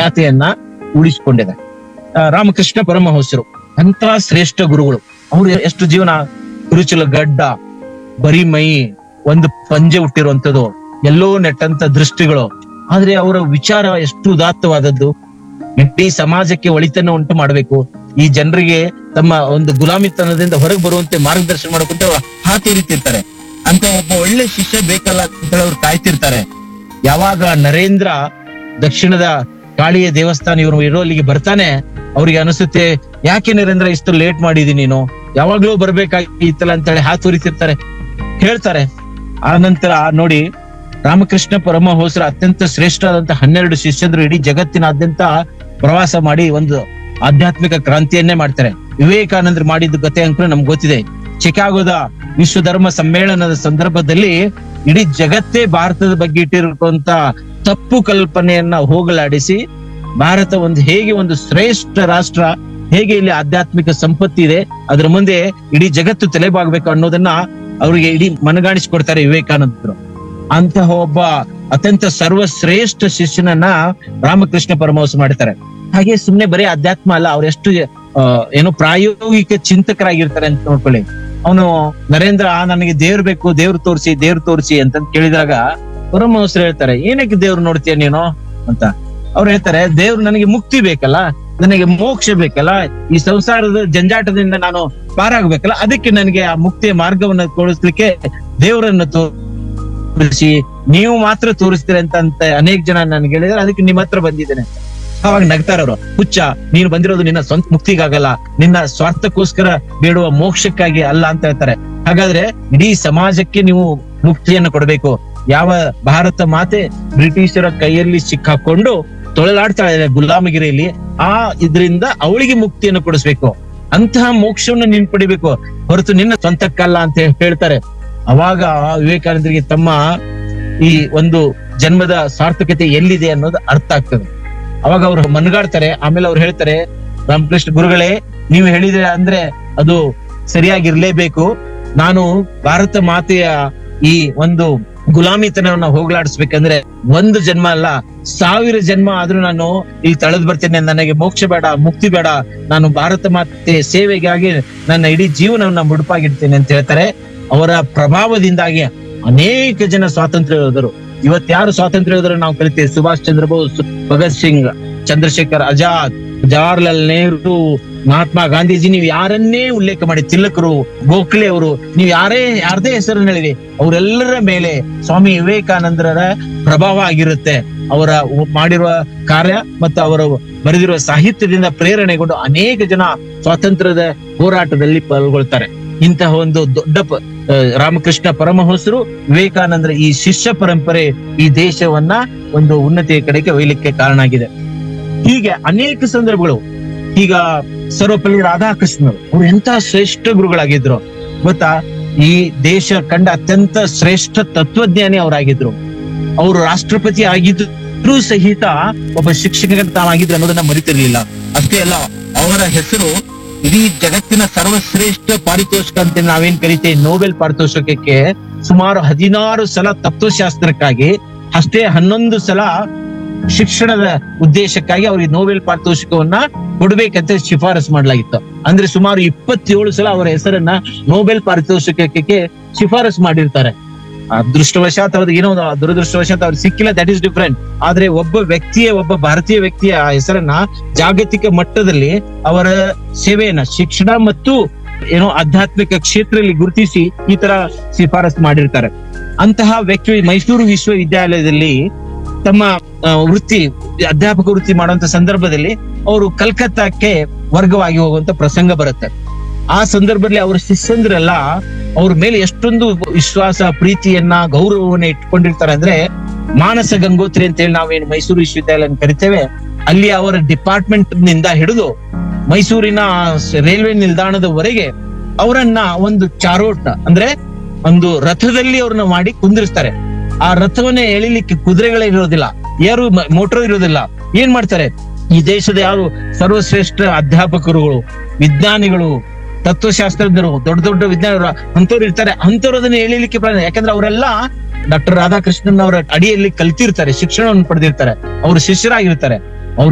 ಖ್ಯಾತಿಯನ್ನ ಉಳಿಸಿಕೊಂಡಿದೆ ಆ, ರಾಮಕೃಷ್ಣ ಪರಮಹಂಸರು ಅಂತಹ ಶ್ರೇಷ್ಠ ಗುರುಗಳು ಅವ್ರು ಎಷ್ಟು ಜೀವನ ಕುರುಚಲ ಗಡ್ಡ ಬರಿ ಮೈ ಒಂದು ಪಂಜೆ ಹುಟ್ಟಿರುವಂತದ್ದು ಎಲ್ಲೋ ನೆಟ್ಟಂತ ದೃಷ್ಟಿಗಳು ಆದ್ರೆ ಅವರ ವಿಚಾರ ಎಷ್ಟು ಉದಾತ್ತವಾದದ್ದು ಇಡೀ ಸಮಾಜಕ್ಕೆ ಒಳಿತನ್ನ ಉಂಟು ಮಾಡಬೇಕು ಈ ಜನರಿಗೆ ತಮ್ಮ ಒಂದು ಗುಲಾಮಿತನದಿಂದ ಹೊರಗೆ ಬರುವಂತೆ ಮಾರ್ಗದರ್ಶನ ಮಾಡಕ್ಕಂತ ಹಾತೊರಿತಿರ್ತಾರೆ ಅಂತ ಒಬ್ಬ ಒಳ್ಳೆ ಶಿಷ್ಯ ಬೇಕಲ್ಲ ಅಂತ ಅವ್ರು ಕಾಯ್ತಿರ್ತಾರೆ ಯಾವಾಗ ನರೇಂದ್ರ ದಕ್ಷಿಣದ ಕಾಳಿಯ ದೇವಸ್ಥಾನ ಇವರು ಇರೋ ಅಲ್ಲಿಗೆ ಬರ್ತಾನೆ ಅವ್ರಿಗೆ ಅನಿಸುತ್ತೆ ಯಾಕೆ ನರೇಂದ್ರ ಇಷ್ಟು ಲೇಟ್ ಮಾಡಿದಿ ನೀನು ಯಾವಾಗ್ಲೂ ಬರ್ಬೇಕಾಗಿತ್ತಲ್ಲ ಅಂತ ಹೇಳಿ ಹಾತೊರಿತಿರ್ತಾರೆ ಹೇಳ್ತಾರೆ ಆ ನಂತರ ನೋಡಿ ರಾಮಕೃಷ್ಣ ಪರಮಹಂಸರ ಅತ್ಯಂತ ಶ್ರೇಷ್ಠವಾದಂತ ಹನ್ನೆರಡು ಶಿಷ್ಯಂದ್ರು ಇಡೀ ಜಗತ್ತಿನಾದ್ಯಂತ ಪ್ರವಾಸ ಮಾಡಿ ಒಂದು ಆಧ್ಯಾತ್ಮಿಕ ಕ್ರಾಂತಿಯನ್ನೇ ಮಾಡ್ತಾರೆ ವಿವೇಕಾನಂದರು ಮಾಡಿದ ಕತೆ ಅಂಕೂ ನಮ್ಗೆ ಗೊತ್ತಿದೆ ಚಿಕಾಗೋದ ವಿಶ್ವ ಧರ್ಮ ಸಮ್ಮೇಳನದ ಸಂದರ್ಭದಲ್ಲಿ ಇಡೀ ಜಗತ್ತೇ ಭಾರತದ ಬಗ್ಗೆ ಇಟ್ಟಿರುವಂತ ತಪ್ಪು ಕಲ್ಪನೆಯನ್ನ ಹೋಗಲಾಡಿಸಿ ಭಾರತ ಒಂದು ಹೇಗೆ ಒಂದು ಶ್ರೇಷ್ಠ ರಾಷ್ಟ್ರ ಹೇಗೆ ಇಲ್ಲಿ ಆಧ್ಯಾತ್ಮಿಕ ಸಂಪತ್ತಿ ಇದೆ ಅದ್ರ ಮುಂದೆ ಇಡೀ ಜಗತ್ತು ತಲೆಬಾಗ್ಬೇಕು ಅನ್ನೋದನ್ನ ಅವರಿಗೆ ಇಡೀ ಮನಗಾಣಿಸ್ಕೊಡ್ತಾರೆ ವಿವೇಕಾನಂದರು ಅಂತಹ ಒಬ್ಬ ಅತ್ಯಂತ ಸರ್ವಶ್ರೇಷ್ಠ ಶಿಷ್ಯನನ್ನ ರಾಮಕೃಷ್ಣ ಪರಮಹಂಸ ಮಾಡ್ತಾರೆ ಹಾಗೆ ಸುಮ್ನೆ ಬರೀ ಅಧ್ಯಾತ್ಮ ಅಲ್ಲ ಅವ್ರೆಷ್ಟು ಆ, ಏನು ಪ್ರಾಯೋಗಿಕ ಚಿಂತಕರಾಗಿರ್ತಾರೆ ಅಂತ ನೋಡ್ಕೊಳ್ಳಿ ಅವನು ನರೇಂದ್ರ ನನಗೆ ದೇವ್ರು ಬೇಕು ದೇವ್ರು ತೋರಿಸಿ ದೇವ್ರು ತೋರಿಸಿ ಅಂತ ಕೇಳಿದಾಗ ಪರಮಹಂಸರು ಹೇಳ್ತಾರೆ ಏನಕ್ಕೆ ದೇವ್ರು ನೋಡ್ತೀಯ ನೀನು ಅಂತ ಅವ್ರು ಹೇಳ್ತಾರೆ ದೇವ್ರು ನನಗೆ ಮುಕ್ತಿ ಬೇಕಲ್ಲ ನನಗೆ ಮೋಕ್ಷ ಬೇಕಲ್ಲ ಈ ಸಂಸಾರದ ಜಂಜಾಟದಿಂದ ನಾನು ಪಾರಾಗ್ಬೇಕಲ್ಲ ಅದಕ್ಕೆ ನನಗೆ ಆ ಮುಕ್ತಿಯ ಮಾರ್ಗವನ್ನ ತೋರಿಸ್ಲಿಕ್ಕೆ ದೇವರನ್ನ ತೋರಿಸಿ ನೀವು ಮಾತ್ರ ತೋರಿಸ್ತೀರ ಅಂತ ಅಂತ ಅನೇಕ ಜನ ನನ್ಗೆ ಹೇಳಿದ್ರೆ ಅದಕ್ಕೆ ನಿಮ್ಮ ಹತ್ರ ಬಂದಿದ್ದೇನೆ ಅಂತ. ಅವಾಗ ನಗ್ತಾರ ಅವರು ಹುಚ್ಚ ನೀನು ಬಂದಿರೋದು ನಿನ್ನ ಸ್ವಂತ ಮುಕ್ತಿಗಾಗಲ್ಲ ನಿನ್ನ ಸ್ವಾರ್ಥಕ್ಕೋಸ್ಕರ ಬೇಡುವ ಮೋಕ್ಷಕ್ಕಾಗಿ ಅಲ್ಲ ಅಂತ ಹೇಳ್ತಾರೆ ಹಾಗಾದ್ರೆ ಇಡೀ ಸಮಾಜಕ್ಕೆ ನೀವು ಮುಕ್ತಿಯನ್ನು ಕೊಡಬೇಕು ಯಾವ ಭಾರತ ಮಾತೆ ಬ್ರಿಟಿಷರ ಕೈಯಲ್ಲಿ ಸಿಕ್ಕಾಕೊಂಡು ತೊಳಲಾಡ್ತಾ ಇದೆ ಗುಲಾಮಗಿರಿಯಲ್ಲಿ ಆ ಇದರಿಂದ ಅವಳಿಗೆ ಮುಕ್ತಿಯನ್ನು ಕೊಡಿಸ್ಬೇಕು ಅಂತಹ ಮೋಕ್ಷವನ್ನು ನೀನ್ ಪಡಿಬೇಕು ಹೊರತು ನಿನ್ನ ಸ್ವಂತಕ್ಕಲ್ಲ ಅಂತ ಹೇಳ್ತಾರೆ ಅವಾಗ ವಿವೇಕಾನಂದರಿಗೆ ತಮ್ಮ ಈ ಒಂದು ಜನ್ಮದ ಸಾರ್ಥಕತೆ ಎಲ್ಲಿದೆ ಅನ್ನೋದು ಅರ್ಥ ಆಗ್ತದೆ ಅವಾಗ ಅವ್ರು ಮನ್ಗಾಡ್ತಾರೆ ಆಮೇಲೆ ಅವ್ರು ಹೇಳ್ತಾರೆ ರಾಮಕೃಷ್ಣ ಗುರುಗಳೇ ನೀವು ಹೇಳಿದ್ರೆ ಅಂದ್ರೆ ಅದು ಸರಿಯಾಗಿರ್ಲೇಬೇಕು ನಾನು ಭಾರತ ಮಾತೆಯ ಈ ಒಂದು ಗುಲಾಮಿತನವನ್ನ ಹೋಗ್ಲಾಡಿಸ್ಬೇಕಂದ್ರೆ ಒಂದು ಜನ್ಮ ಅಲ್ಲ ಸಾವಿರ ಜನ್ಮ ಆದ್ರೂ ನಾನು ಇಲ್ಲಿ ತಳೆದ್ ಬರ್ತೇನೆ ನನಗೆ ಮೋಕ್ಷ ಬೇಡ ಮುಕ್ತಿ ಬೇಡ ನಾನು ಭಾರತ ಮಾತೆ ಸೇವೆಗಾಗಿ ನನ್ನ ಇಡೀ ಜೀವನವನ್ನ ಮುಡುಪಾಗಿಡ್ತೇನೆ ಅಂತ ಹೇಳ್ತಾರೆ ಅವರ ಪ್ರಭಾವದಿಂದಾಗಿ ಅನೇಕ ಜನ ಸ್ವಾತಂತ್ರ್ಯ ಯೋಧರು ಇವತ್ ಯಾರು ಸ್ವಾತಂತ್ರ್ಯ ಯೋಧರು ನಾವು ಕರಿತೇವೆ ಸುಭಾಷ್ ಚಂದ್ರ ಬೋಸ್ ಭಗತ್ ಸಿಂಗ್ ಚಂದ್ರಶೇಖರ್ ಆಜಾದ್ ಜವಾಹರ್ಲಾಲ್ ನೆಹರು ಮಹಾತ್ಮ ಗಾಂಧೀಜಿ ನೀವು ಯಾರನ್ನೇ ಉಲ್ಲೇಖ ಮಾಡಿ ತಿಲಕರು ಗೋಖಲೆ ಅವರು ನೀವು ಯಾರೇ ಯಾರದೇ ಹೆಸರನ್ನ ಹೇಳಿರಿ ಅವರೆಲ್ಲರ ಮೇಲೆ ಸ್ವಾಮಿ ವಿವೇಕಾನಂದರ ಪ್ರಭಾವ ಆಗಿರುತ್ತೆ ಅವರ ಮಾಡಿರುವ ಕಾರ್ಯ ಮತ್ತು ಅವರು ಬರೆದಿರುವ ಸಾಹಿತ್ಯದಿಂದ ಪ್ರೇರಣೆಗೊಂಡು ಅನೇಕ ಜನ ಸ್ವಾತಂತ್ರ್ಯದ ಹೋರಾಟದಲ್ಲಿ ಪಾಲ್ಗೊಳ್ತಾರೆ ಇಂತಹ ಒಂದು ದೊಡ್ಡ ಪ- ಆ, ರಾಮಕೃಷ್ಣ ಪರಮಹಂಸರು ವಿವೇಕಾನಂದರ ಈ ಶಿಷ್ಯ ಪರಂಪರೆ ಈ ದೇಶವನ್ನ ಒಂದು ಉನ್ನತಿಯ ಕಡೆಗೆ ಒಯ್ಯಲಿಕ್ಕೆ ಕಾರಣ ಆಗಿದೆ ಹೀಗೆ ಅನೇಕ ಸಂದರ್ಭಗಳು ಈಗ ಸರ್ವಪಲ್ಲಿ ರಾಧಾಕೃಷ್ಣರು ಅವ್ರು ಎಂತ ಶ್ರೇಷ್ಠ ಗುರುಗಳಾಗಿದ್ರು ಗೊತ್ತಾ ಈ ದೇಶ ಕಂಡ ಅತ್ಯಂತ ಶ್ರೇಷ್ಠ ತತ್ವಜ್ಞಾನಿ ಅವರಾಗಿದ್ರು ಅವರು ರಾಷ್ಟ್ರಪತಿ ಆಗಿದ್ರು ಸಹಿತ ಒಬ್ಬ ಶಿಕ್ಷಕ ತಾವಾಗಿದ್ರು ಅನ್ನೋದನ್ನ ಮರಿತಿರ್ಲಿಲ್ಲ ಅಷ್ಟೇ ಅಲ್ಲ ಅವರ ಹೆಸರು ಇಡೀ ಜಗತ್ತಿನ ಸರ್ವಶ್ರೇಷ್ಠ ಪಾರಿತೋಷಿಕ ಅಂತ ನಾವೇನ್ ಕರಿತೇವೆ ನೋಬೆಲ್ ಪಾರಿತೋಷಕಕ್ಕೆ ಸುಮಾರು ಹದಿನಾರು ಸಲ ತತ್ವಶಾಸ್ತ್ರಕ್ಕಾಗಿ ಅಷ್ಟೇ ಹನ್ನೊಂದು ಸಲ ಶಿಕ್ಷಣದ ಉದ್ದೇಶಕ್ಕಾಗಿ ಅವರಿಗೆ ನೋಬೆಲ್ ಪಾರಿತೋಷಿಕವನ್ನ ಕೊಡ್ಬೇಕಂತ ಶಿಫಾರಸು ಮಾಡಲಾಗಿತ್ತು ಅಂದ್ರೆ ಸುಮಾರು ಇಪ್ಪತ್ತೇಳು ಸಲ ಅವರ ಹೆಸರನ್ನ ನೋಬೆಲ್ ಪಾರಿತೋಷಿಕಕ್ಕೆ ಶಿಫಾರಸು ಮಾಡಿರ್ತಾರೆ ಅದೃಷ್ಟವಶಾತ್ ಅವ್ರಿಗೆ ಏನೋ ಒಂದು ದುರದೃಷ್ಟವಶಾತ್ ಅವ್ರಿಗೆ ಸಿಕ್ಕಿಲ್ಲ ದಟ್ ಇಸ್ ಡಿಫ್ರೆಂಟ್ ಆದ್ರೆ ಒಬ್ಬ ವ್ಯಕ್ತಿಯ ಒಬ್ಬ ಭಾರತೀಯ ವ್ಯಕ್ತಿಯ ಹೆಸರನ್ನ ಜಾಗತಿಕ ಮಟ್ಟದಲ್ಲಿ ಅವರ ಸೇವೆಯನ್ನ ಶಿಕ್ಷಣ ಮತ್ತು ಏನೋ ಆಧ್ಯಾತ್ಮಿಕ ಕ್ಷೇತ್ರದಲ್ಲಿ ಗುರುತಿಸಿ ಈ ತರ ಶಿಫಾರಸು ಮಾಡಿರ್ತಾರೆ ಅಂತಹ ವ್ಯಕ್ತಿ ಮೈಸೂರು ವಿಶ್ವವಿದ್ಯಾಲಯದಲ್ಲಿ ತಮ್ಮ ಆ, ವೃತ್ತಿ ಅಧ್ಯಾಪಕ ವೃತ್ತಿ ಮಾಡುವಂತ ಸಂದರ್ಭದಲ್ಲಿ ಅವರು ಕಲ್ಕತ್ತಾಕ್ಕೆ ವರ್ಗವಾಗಿ ಹೋಗುವಂತ ಪ್ರಸಂಗ ಬರುತ್ತೆ ಆ ಸಂದರ್ಭದಲ್ಲಿ ಅವರ ಶಿಷ್ಯಂದ್ರೆಲ್ಲ ಅವ್ರ ಮೇಲೆ ಎಷ್ಟೊಂದು ವಿಶ್ವಾಸ ಪ್ರೀತಿಯನ್ನ ಗೌರವವನ್ನ ಇಟ್ಕೊಂಡಿರ್ತಾರೆ ಅಂದ್ರೆ ಮಾನಸ ಗಂಗೋತ್ರಿ ಅಂತ ಹೇಳಿ ನಾವೇನು ಮೈಸೂರು ವಿಶ್ವವಿದ್ಯಾಲಯ ಕರಿತೇವೆ ಅಲ್ಲಿ ಅವರ ಡಿಪಾರ್ಟ್ಮೆಂಟ್ ನಿಂದ ಹಿಡಿದು ಮೈಸೂರಿನ ರೈಲ್ವೆ ನಿಲ್ದಾಣದವರೆಗೆ ಅವರನ್ನ ಒಂದು ಚಾರೋಟ್ ಅಂದ್ರೆ ಒಂದು ರಥದಲ್ಲಿ ಅವ್ರನ್ನ ಮಾಡಿ ಕುಂದಿರಿಸ್ತಾರೆ ಆ ರಥವನ್ನೇ ಎಳಿಲಿಕ್ಕೆ ಕುದುರೆಗಳೇ ಇರೋದಿಲ್ಲ ಯಾರು ಮೋಟರ್ ಇರೋದಿಲ್ಲ ಏನ್ ಮಾಡ್ತಾರೆ ಈ ದೇಶದ ಯಾರು ಸರ್ವಶ್ರೇಷ್ಠ ಅಧ್ಯಾಪಕರುಗಳು ವಿಜ್ಞಾನಿಗಳು ತತ್ವಶಾಸ್ತ್ರಜ್ಞರು ದೊಡ್ಡ ದೊಡ್ಡ ವಿಜ್ಞಾನಿಗಳು ಅಂತವ್ರು ಇರ್ತಾರೆ ಅಂತವ್ರು ಅದನ್ನ ಎಳಿಲಿಕ್ಕೆ ಪ್ರಯತ್ನ ಯಾಕಂದ್ರೆ ಅವರೆಲ್ಲ ಡಾಕ್ಟರ್ ರಾಧಾಕೃಷ್ಣನ್ ಅವರ ಅಡಿಯಲ್ಲಿ ಕಲ್ತಿರ್ತಾರೆ ಶಿಕ್ಷಣವನ್ನು ಪಡೆದಿರ್ತಾರೆ ಅವರು ಶಿಷ್ಯರಾಗಿರ್ತಾರೆ